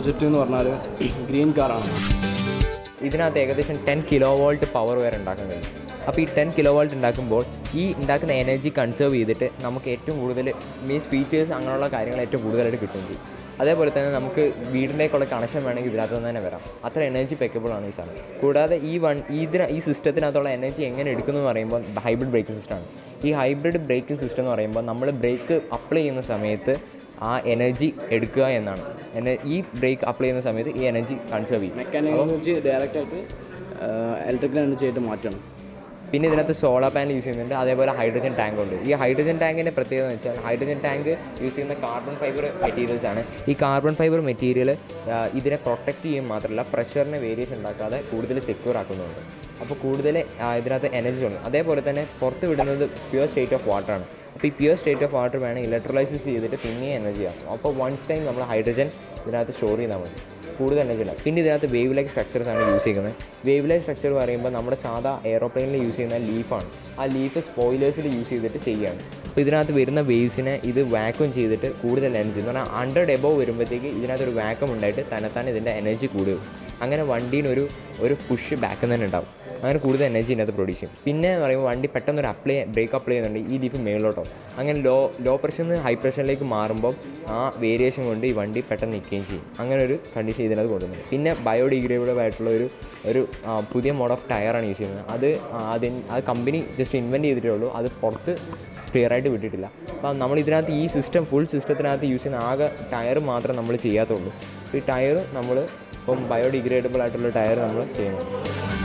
project എന്ന് പറഞ്ഞാൽ green കാറാണ് ഇതിനകത്ത് ഏകദേശം ടെൻ കിലോ വോൾട്ട് പവർ വരെ ഉണ്ടാക്കാൻ കഴിയും അപ്പോൾ ഈ ടെൻ കിലോ വോൾട്ട് ഉണ്ടാക്കുമ്പോൾ ഈ ഉണ്ടാക്കുന്ന എനർജി കൺസേർവ് ചെയ്തിട്ട് നമുക്ക് ഏറ്റവും കൂടുതൽ മീൻസ് ഫീച്ചേഴ്സ് അങ്ങനെയുള്ള കാര്യങ്ങൾ ഏറ്റവും കൂടുതലായിട്ട് കിട്ടുകയും ചെയ്യും അതേപോലെ തന്നെ നമുക്ക് വീടിലേക്കുള്ള കണക്ഷൻ വേണമെങ്കിൽ ഇതിനകത്ത് നിന്ന് തന്നെ വരാം അത്ര എനർജി പെക്കബിൾ ആണ് ഈ സാധനം കൂടാതെ ഈ വൺ ഇതിന് ഈ സിസ്റ്റത്തിനകത്തുള്ള എനർജി എങ്ങനെ എടുക്കുന്നു എന്ന് പറയുമ്പോൾ ഹൈബ്രിഡ് ബ്രേക്കിംഗ് സിസ്റ്റമാണ് ഈ ഹൈബ്രിഡ് ബ്രേക്കിംഗ് സിസ്റ്റം എന്ന് പറയുമ്പോൾ നമ്മൾ ബ്രേക്ക് അപ്ലൈ ചെയ്യുന്ന സമയത്ത് ആ എനർജി എടുക്കുക എന്നാണ് എന- ഈ ബ്രേക്ക് അപ്ലൈ ചെയ്യുന്ന സമയത്ത് ഈ എനർജി കൺസേർവ് ചെയ്യും മെക്കാനിക്കൽ എനർജി ഡയറക്റ്റ് ആയിട്ട് ഇലക്ട്രിക്കൽ എനർജി ആയിട്ട് മാറ്റണം പിന്നെ ഇതിനകത്ത് സോളാർ പാനൽ യൂസ് ചെയ്യുന്നുണ്ട് അതേപോലെ ഹൈഡ്രജൻ ടാങ്ക് ഉണ്ട് ഈ ഹൈഡ്രജൻ ടാങ്കിൻ്റെ പ്രത്യേകത എന്ന് വെച്ചാൽ ഹൈഡ്രജൻ ടാങ്ക് യൂസ് ചെയ്യുന്ന കാർബൺ ഫൈബർ മെറ്റീരിയൽസ് ആണ് ഈ കാർബൺ ഫൈബർ മെറ്റീരിയൽ ഇതിനെ പ്രൊട്ടക്റ്റ് ചെയ്യും മാത്രമല്ല പ്രഷറിന് വേരിയേഷൻ ഉണ്ടാക്കാതെ കൂടുതൽ സെക്യൂർ ആക്കുന്നുണ്ട് അപ്പോൾ കൂടുതൽ ആ, ഇതിനകത്ത് എനർജി ഉണ്ട് അതേപോലെ തന്നെ പുറത്ത് വിടുന്നത് പ്യുവർ സ്റ്റേറ്റ് ഓഫ് വാട്ടർ ആണ് അപ്പോൾ ഈ പ്യുവർ സ്റ്റേറ്റ് ഓഫ് വാട്ടർ വേണം ഇലക്ട്രോലൈസിസ് ചെയ്തിട്ട് പിന്നെയും എനർജി ആക്കും അപ്പോൾ വൺസ് ടൈം നമ്മൾ ഹൈഡ്രജൻ ഇതിനകത്ത് സ്റ്റോർ ചെയ്താൽ മതി കൂടുതൽ എനർജി ഉണ്ടാവും പിന്നെ ഇതിനകത്ത് വേവ് ലൈക്ക് സ്ട്രക്ചേഴ്സ് ആണ് യൂസ് ചെയ്യുന്നത് വേവ് ലൈക്ക് സ്ട്രക്ചർ പറയുമ്പോൾ നമ്മുടെ സാധാ എയറോപ്ലെയിനിൽ യൂസ് ചെയ്യുന്ന ലീഫാണ് ആ ലീഫ് സ്പോയിലേഴ്സിൽ യൂസ് ചെയ്തിട്ട് ചെയ്യുകയാണ് അപ്പോൾ ഇതിനകത്ത് വരുന്ന വേവ്സിനെ ഇത് വാക്വം ചെയ്തിട്ട് കൂടുതൽ എനർജി എന്ന് പറഞ്ഞാൽ ഹൺഡ്രഡ് എബോവ് വരുമ്പോഴത്തേക്ക് ഇതിനകത്തൊരു വാക്വം ഉണ്ടായിട്ട് തന്നെത്താൻ ഇതിൻ്റെ എനർജി കൂടും അങ്ങനെ വണ്ടീനൊരു ഒരു പുഷ് ബാക്ക് തന്നെ ഉണ്ടാവും അങ്ങനെ കൂടുതൽ എനർജി ഇതിനകത്ത് പ്രൊഡ്യൂസ് ചെയ്യും പിന്നെ എന്ന് പറയുമ്പോൾ വണ്ടി പെട്ടെന്ന് ഒരു അപ്ലൈ ബ്രേക്ക് അപ്ലൈ ചെയ്യുന്നുണ്ട് ഈ ലീഫ് മേളിലോട്ടോ അങ്ങനെ ലോ ലോ പ്രഷറിൽ നിന്ന് ഹൈ പ്രഷറിലേക്ക് മാറുമ്പോൾ ആ വേരിയേഷൻ കൊണ്ട് ഈ വണ്ടി പെട്ടെന്ന് നിൽക്കുകയും ചെയ്യും അങ്ങനെ ഒരു കണ്ടീഷൻ ഇതിനകത്ത് കൊണ്ടുവരുന്നത് പിന്നെ ബയോഡിഗ്രേഡബിൾ ആയിട്ടുള്ള ഒരു ഒരു ആ, പുതിയ മോഡ് ഓഫ് ടയറാണ് യൂസ് ചെയ്യുന്നത് അത് അതിന് അത് കമ്പനി ജസ്റ്റ് ഇൻവെൻറ്റ് ചെയ്തിട്ടേ ഉള്ളൂ അത് പുറത്ത് ക്ലിയർ ആയിട്ട് വിട്ടിട്ടില്ല അപ്പം നമ്മൾ ഇതിനകത്ത് ഈ സിസ്റ്റം ഫുൾ സിസ്റ്റത്തിനകത്ത് യൂസ് ചെയ്യുന്ന ആകെ ടയർ മാത്രം നമ്മൾ ചെയ്യാത്തുള്ളൂ ഈ ടയർ നമ്മൾ ഇപ്പം ബയോഡിഗ്രേഡബിൾ ആയിട്ടുള്ള ടയർ നമ്മൾ ചെയ്യുന്നു